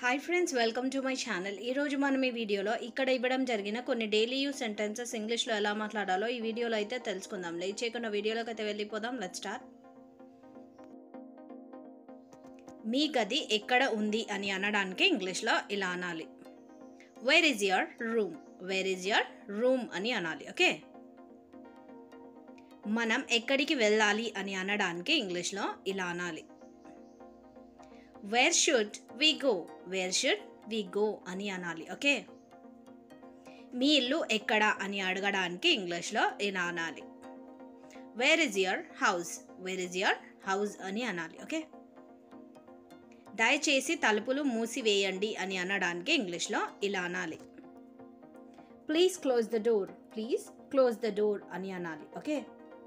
hi friends welcome to my channel ఈరోజు మనం ఈ వీడియోలో ఇక్కడ ఇవ్వడం జరిగిన కొన్ని డైలీ యూస్ సెంటెన్సెస్ ఇంగ్లీష్లో ఎలా మాట్లాడాలో ఈ వీడియోలో అయితే తెలుసుకుందాం లేట్ చేయకుండా వీడియోలోకి అయితే వెళ్ళిపోదాం లెట్ స్టార్ట్ మీ గది ఎక్కడ ఉంది అని అనడానికి ఇంగ్లీష్లో ఇలా అనాలి where is your room where is your room అని అనాలి ఓకే మనం ఎక్కడికి వెళ్ళాలి అని అనడానికి ఇంగ్లీష్లో ఇలా అనాలి where should we go where should we go అని అనాలి ఓకే మీ ఇల్లు ఎక్కడ అని అడగడానికి ఇంగ్లీష్లో ఇలా అనాలి where is your house where is your house అని అనాలి ఓకే దయచేసి తలుపులు మూసివేయండి అని అనడానికి ఇంగ్లీష్లో ఇలా అనాలి please close the door please close the door అని అనాలి ఓకే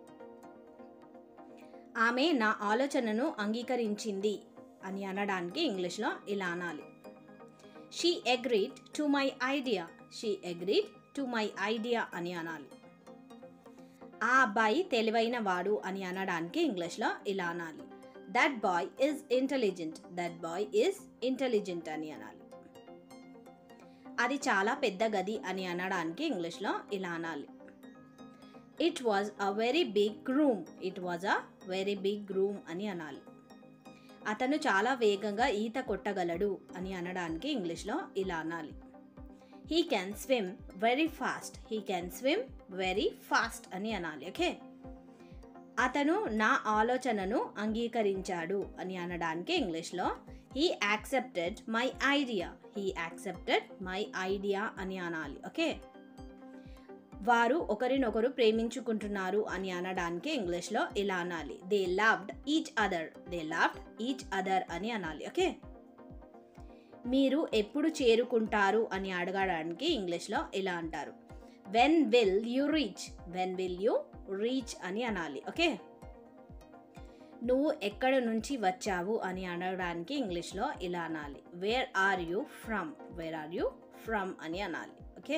ఆమె నా ఆలోచనను అంగీకరించింది అని అనడానికి ఇంగ్లీష్లో ఇలా అనాలి she agreed to my idea she agreed to my idea అని అనాలి ఆ అబ్బాయి తెలివైన వాడు అని అనడానికి ఇంగ్లీష్లో ఇలా అనాలి that boy is intelligent that boy is intelligent అని అనాలి అది చాలా పెద్ద గది అని అనడానికి ఇంగ్లీష్లో ఇలా అనాలి it was a very big room it was a very big room అని అనాలి అతను చాలా వేగంగా ఈత కొట్టగలడు అని అనడానికి ఇంగ్లీష్లో ఇలా అనాలి he can swim very fast he can swim very fast అని అనాలి ఓకే అతను నా ఆలోచనను అంగీకరించాడు అని అనడానికి ఇంగ్లీష్లో he accepted my idea he accepted my idea అని అనాలి ఓకే వారు ఒకరినొకరు ప్రేమించుకుంటున్నారు అని అనడానికి ఇంగ్లీష్లో ఇలా అనాలి they loved each other they loved each other అని అనాలి ఓకే మీరు ఎప్పుడు చేరుకుంటారు అని అడగడానికి ఇంగ్లీష్లో ఇలా అంటారు when will you reach when will you reach అని అనాలి ఓకే నువ్వు ఎక్కడ నుంచి వచ్చావు అని అనడానికి ఇంగ్లీష్లో ఇలా అనాలి where are you from where are you from అని అనాలి ఓకే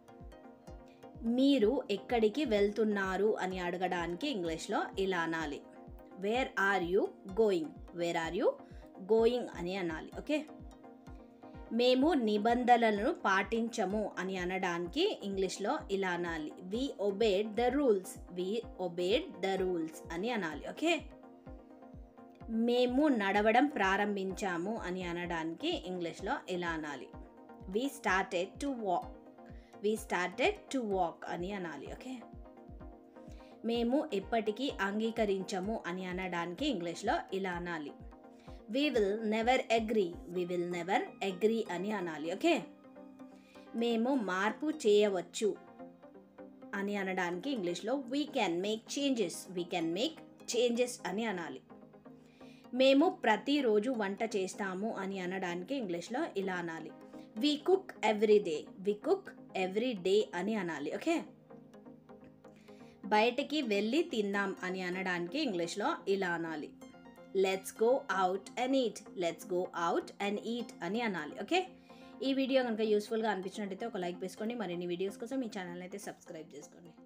మీరు ఎక్కడికి వెళ్తున్నారు అని అడగడానికి ఇంగ్లీష్లో ఇలా అనాలి where are you going where are you going అని అనాలి ఓకే మేము నిబంధనలను పాటించము అని అనడానికి ఇంగ్లీష్లో ఇలా అనాలి we obeyed the rules we obeyed the rules అని అనాలి ఓకే మేము నడవడం ప్రారంభించాము అని అనడానికి ఇంగ్లీష్లో ఇలా అనాలి we started to walk we started to walk అని అనాలి ఓకే మేము ఎప్పటికీ అంగీకరించము అని అనడానికి ఇంగ్లీష్లో ఇలా అనాలి we will never agree we will never agree అని అనాలి ఓకే మేము మార్పు చేయవచ్చు అని అనడానికి ఇంగ్లీష్లో we can make changes we can make changes అని అనాలి మేము ప్రతిరోజు వంట చేస్తాము అని అనడానికి ఇంగ్లీష్లో ఇలా అనాలి we cook every day we cook every day అని అనాలి ఓకే బయటికి వెళ్ళి తిందాం అని అనడానికి ఇంగ్లీష్లో ఇలా అనాలి let's go out and eat let's go out and eat అని అనాలి ఓకే ఈ వీడియో కనుక యూస్ఫుల్గా అనిపించినట్టయితే ఒక లైక్ వేసుకోండి మరిన్ని వీడియోస్ కోసం ఈ ఛానల్ అయితే సబ్స్క్రైబ్ చేసుకోండి